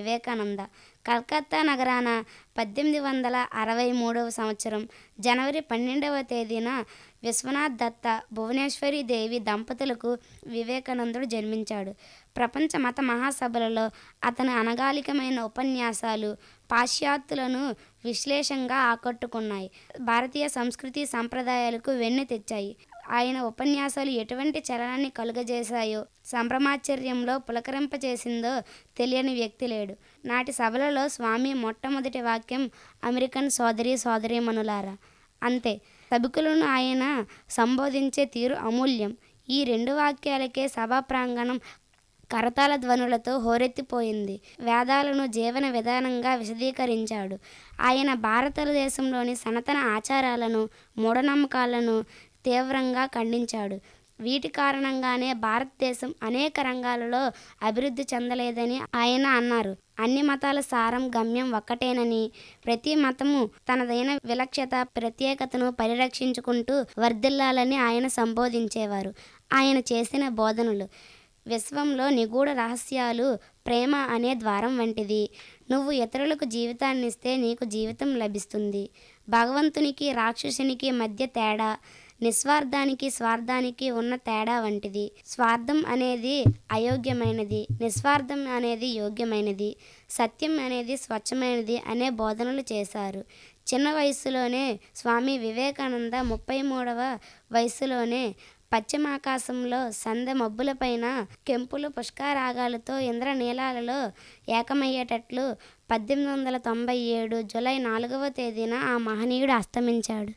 వివేకానంద కలకత్తా నగరాన పద్దెనిమిది వందల అరవై మూడవ సంవత్సరం జనవరి పన్నెండవ తేదీన విశ్వనాథ్ దత్త భువనేశ్వరి దేవి దంపతులకు వివేకానందుడు జన్మించాడు ప్రపంచ మత మహాసభలలో అతని అనగాలికమైన ఉపన్యాసాలు పాశ్చాత్యులను విశ్లేషంగా ఆకట్టుకున్నాయి భారతీయ సంస్కృతి సంప్రదాయాలకు వెన్ను తెచ్చాయి ఆయన ఉపన్యాసాలు ఎటువంటి చలనాన్ని కలుగజేశాయో సంభ్రమాశ్చర్యంలో పులకరింపచేసిందో తెలియని వ్యక్తి లేడు నాటి సభలలో స్వామి మొట్టమొదటి వాక్యం అమెరికన్ సోదరి సోదరీమణులారా అంతే సభికులను ఆయన సంబోధించే తీరు అమూల్యం ఈ రెండు వాక్యాలకే సభా ప్రాంగణం కరతాళ ధ్వనులతో హోరెత్తిపోయింది వేదాలను జీవన విధానంగా విశదీకరించాడు ఆయన భారతదేశంలోని సనాతన ఆచారాలను మూఢనమ్మకాలను తీవ్రంగా ఖండించాడు వీటి కారణంగానే భారతదేశం అనేక రంగాలలో అభివృద్ధి చెందలేదని ఆయన అన్నారు అన్ని మతాల సారం గమ్యం ఒక్కటేనని ప్రతి మతము తనదైన విలక్షత ప్రత్యేకతను పరిరక్షించుకుంటూ వర్ధిల్లాలని ఆయన సంబోధించేవారు ఆయన చేసిన బోధనలు విశ్వంలో నిగూఢ రహస్యాలు ప్రేమ అనే ద్వారం వంటిది నువ్వు ఇతరులకు జీవితాన్ని ఇస్తే నీకు జీవితం లభిస్తుంది భగవంతునికి రాక్షసునికి మధ్య తేడా నిస్వార్థానికి స్వార్థానికి ఉన్న తేడా వంటిది స్వార్థం అనేది అయోగ్యమైనది నిస్వార్థం అనేది యోగ్యమైనది సత్యం అనేది స్వచ్ఛమైనది అనే బోధనలు చేశారు చిన్న వయసులోనే స్వామి వివేకానంద ముప్పై మూడవ వయసులోనే పశ్చిమాకాశంలో సందె మబ్బులపైన కెంపులు పుష్కరాగాలతో ఇంద్రనీలాలలో ఏకమయ్యేటట్లు పద్దెనిమిది వందల తొంభై ఏడు జూలై నాలుగవ తేదీన ఆ మహనీయుడు అస్తమించాడు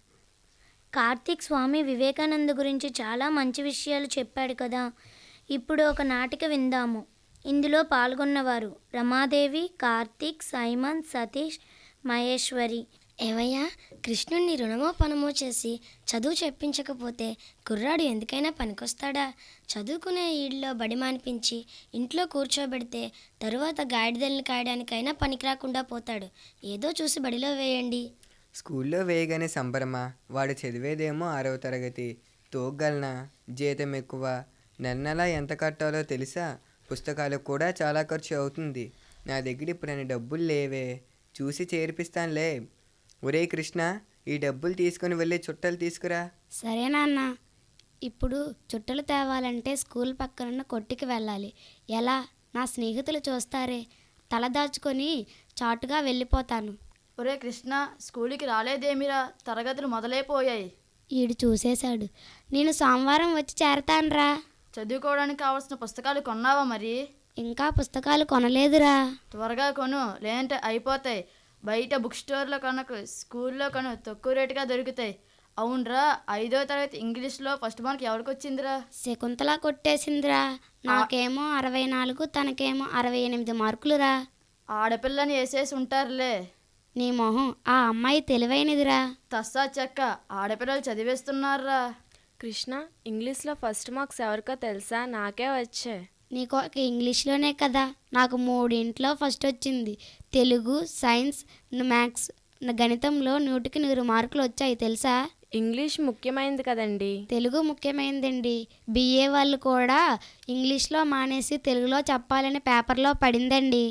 కార్తీక్ స్వామి వివేకానంద గురించి చాలా మంచి విషయాలు చెప్పాడు కదా ఇప్పుడు ఒక నాటిక విందాము ఇందులో పాల్గొన్నవారు రమాదేవి కార్తీక్ సైమన్ సతీష్ మహేశ్వరి ఏవయ్యా కృష్ణుణ్ణి రుణమో పనమో చేసి చదువు చెప్పించకపోతే కుర్రాడు ఎందుకైనా పనికొస్తాడా చదువుకునే ఈడ్లో బడి మానిపించి ఇంట్లో కూర్చోబెడితే తరువాత గాడిదల్ని కాయడానికైనా పనికి రాకుండా పోతాడు ఏదో చూసి బడిలో వేయండి స్కూల్లో వేయగానే సంబరమా వాడు చదివేదేమో ఆరవ తరగతి తోగలనా జీతం ఎక్కువ నెల నెల ఎంత కట్టాలో తెలుసా పుస్తకాలకు కూడా చాలా ఖర్చు అవుతుంది నా దగ్గర ఇప్పుడు అన్ని డబ్బులు లేవే చూసి చేర్పిస్తానులే ఒరే కృష్ణ ఈ డబ్బులు తీసుకొని వెళ్ళి చుట్టాలు తీసుకురా సరే నాన్న ఇప్పుడు చుట్టలు తేవాలంటే స్కూల్ పక్కనున్న కొట్టుకి వెళ్ళాలి ఎలా నా స్నేహితులు చూస్తారే తల దాచుకొని చాటుగా వెళ్ళిపోతాను ఒరే కృష్ణ స్కూల్కి రాలేదేమిరా తరగతులు మొదలైపోయాయి ఈడు చూసేశాడు నేను సోమవారం వచ్చి చేరతానురా చదువుకోవడానికి కావాల్సిన పుస్తకాలు కొన్నావా మరి ఇంకా పుస్తకాలు కొనలేదురా త్వరగా కొను లేదంటే అయిపోతాయి బయట బుక్ స్టోర్లో కొనకు స్కూల్లో కొను తక్కువ రేటుగా దొరుకుతాయి అవునరా ఐదో తరగతి ఇంగ్లీష్లో ఫస్ట్ మార్క్ ఎవరికి వచ్చిందిరా శకుంతల కొట్టేసిందిరా నాకేమో అరవై నాలుగు తనకేమో అరవై ఎనిమిది మార్కులురా ఆడపిల్లని వేసేసి ఉంటారులే నీ మొహం ఆ అమ్మాయి తెలివైనదిరా తస్సా చెక్క ఆడపిల్లలు చదివేస్తున్నారా కృష్ణ ఇంగ్లీష్లో ఫస్ట్ మార్క్స్ ఎవరికో తెలుసా నాకే వచ్చే నీకు ఒక ఇంగ్లీష్లోనే కదా నాకు మూడింట్లో ఫస్ట్ వచ్చింది తెలుగు సైన్స్ మ్యాథ్స్ గణితంలో నూటికి నూరు మార్కులు వచ్చాయి తెలుసా ఇంగ్లీష్ ముఖ్యమైనది కదండి తెలుగు ముఖ్యమైనదండి బిఏ వాళ్ళు కూడా ఇంగ్లీష్లో మానేసి తెలుగులో చెప్పాలని పేపర్లో పడిందండి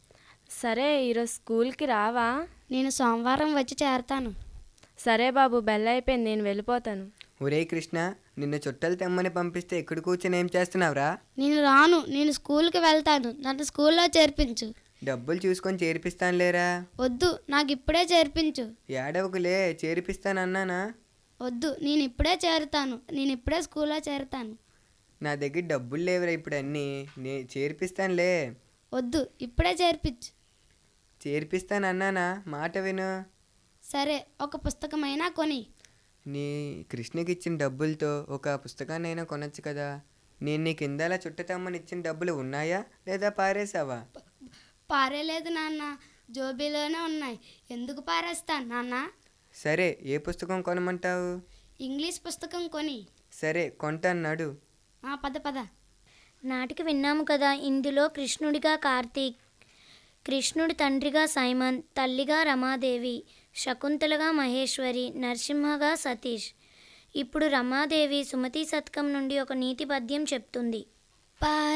సరే ఈరోజు స్కూల్కి రావా నేను సోమవారం వచ్చి చేరతాను సరే బాబు బెల్ అయిపోయింది నేను వెళ్ళిపోతాను ఒరే కృష్ణ నిన్ను చుట్టాలు తెమ్మని పంపిస్తే ఎక్కడ కూర్చొని ఏం చేస్తున్నావురా నేను రాను నేను స్కూల్కి వెళ్తాను నన్ను స్కూల్లో చేర్పించు డబ్బులు చూసుకొని చేర్పిస్తానులేరా వద్దు నాకు ఇప్పుడే చేర్పించు ఏడవకులే చేర్పిస్తానన్నానా వద్దు నేను ఇప్పుడే చేరుతాను నేను ఇప్పుడే స్కూల్లో చేరుతాను నా దగ్గర డబ్బులు లేవురా ఇప్పుడు అన్నీ నే చేర్పిస్తానులే వద్దు ఇప్పుడే చేర్పించు చేర్పిస్తానన్నానా మాట విను సరే ఒక పుస్తకమైనా కొని నీ కృష్ణకి ఇచ్చిన డబ్బులతో ఒక పుస్తకాన్నైనా కొనొచ్చు కదా నేను నీకు ఇందాల చుట్టతమ్మని ఇచ్చిన డబ్బులు ఉన్నాయా లేదా పారేసావా పారేలేదు నాన్న జోబీలోనే ఉన్నాయి ఎందుకు పారేస్తాను నాన్న సరే ఏ పుస్తకం కొనమంటావు ఇంగ్లీష్ పుస్తకం కొని సరే కొంటాను నడు ఆ పద పద నాటిక విన్నాము కదా ఇందులో కృష్ణుడిగా కార్తీక్ కృష్ణుడి తండ్రిగా సైమన్ తల్లిగా రమాదేవి శకుంతలగా మహేశ్వరి నరసింహగా సతీష్ ఇప్పుడు రమాదేవి సుమతి శతకం నుండి ఒక నీతి పద్యం చెప్తుంది పా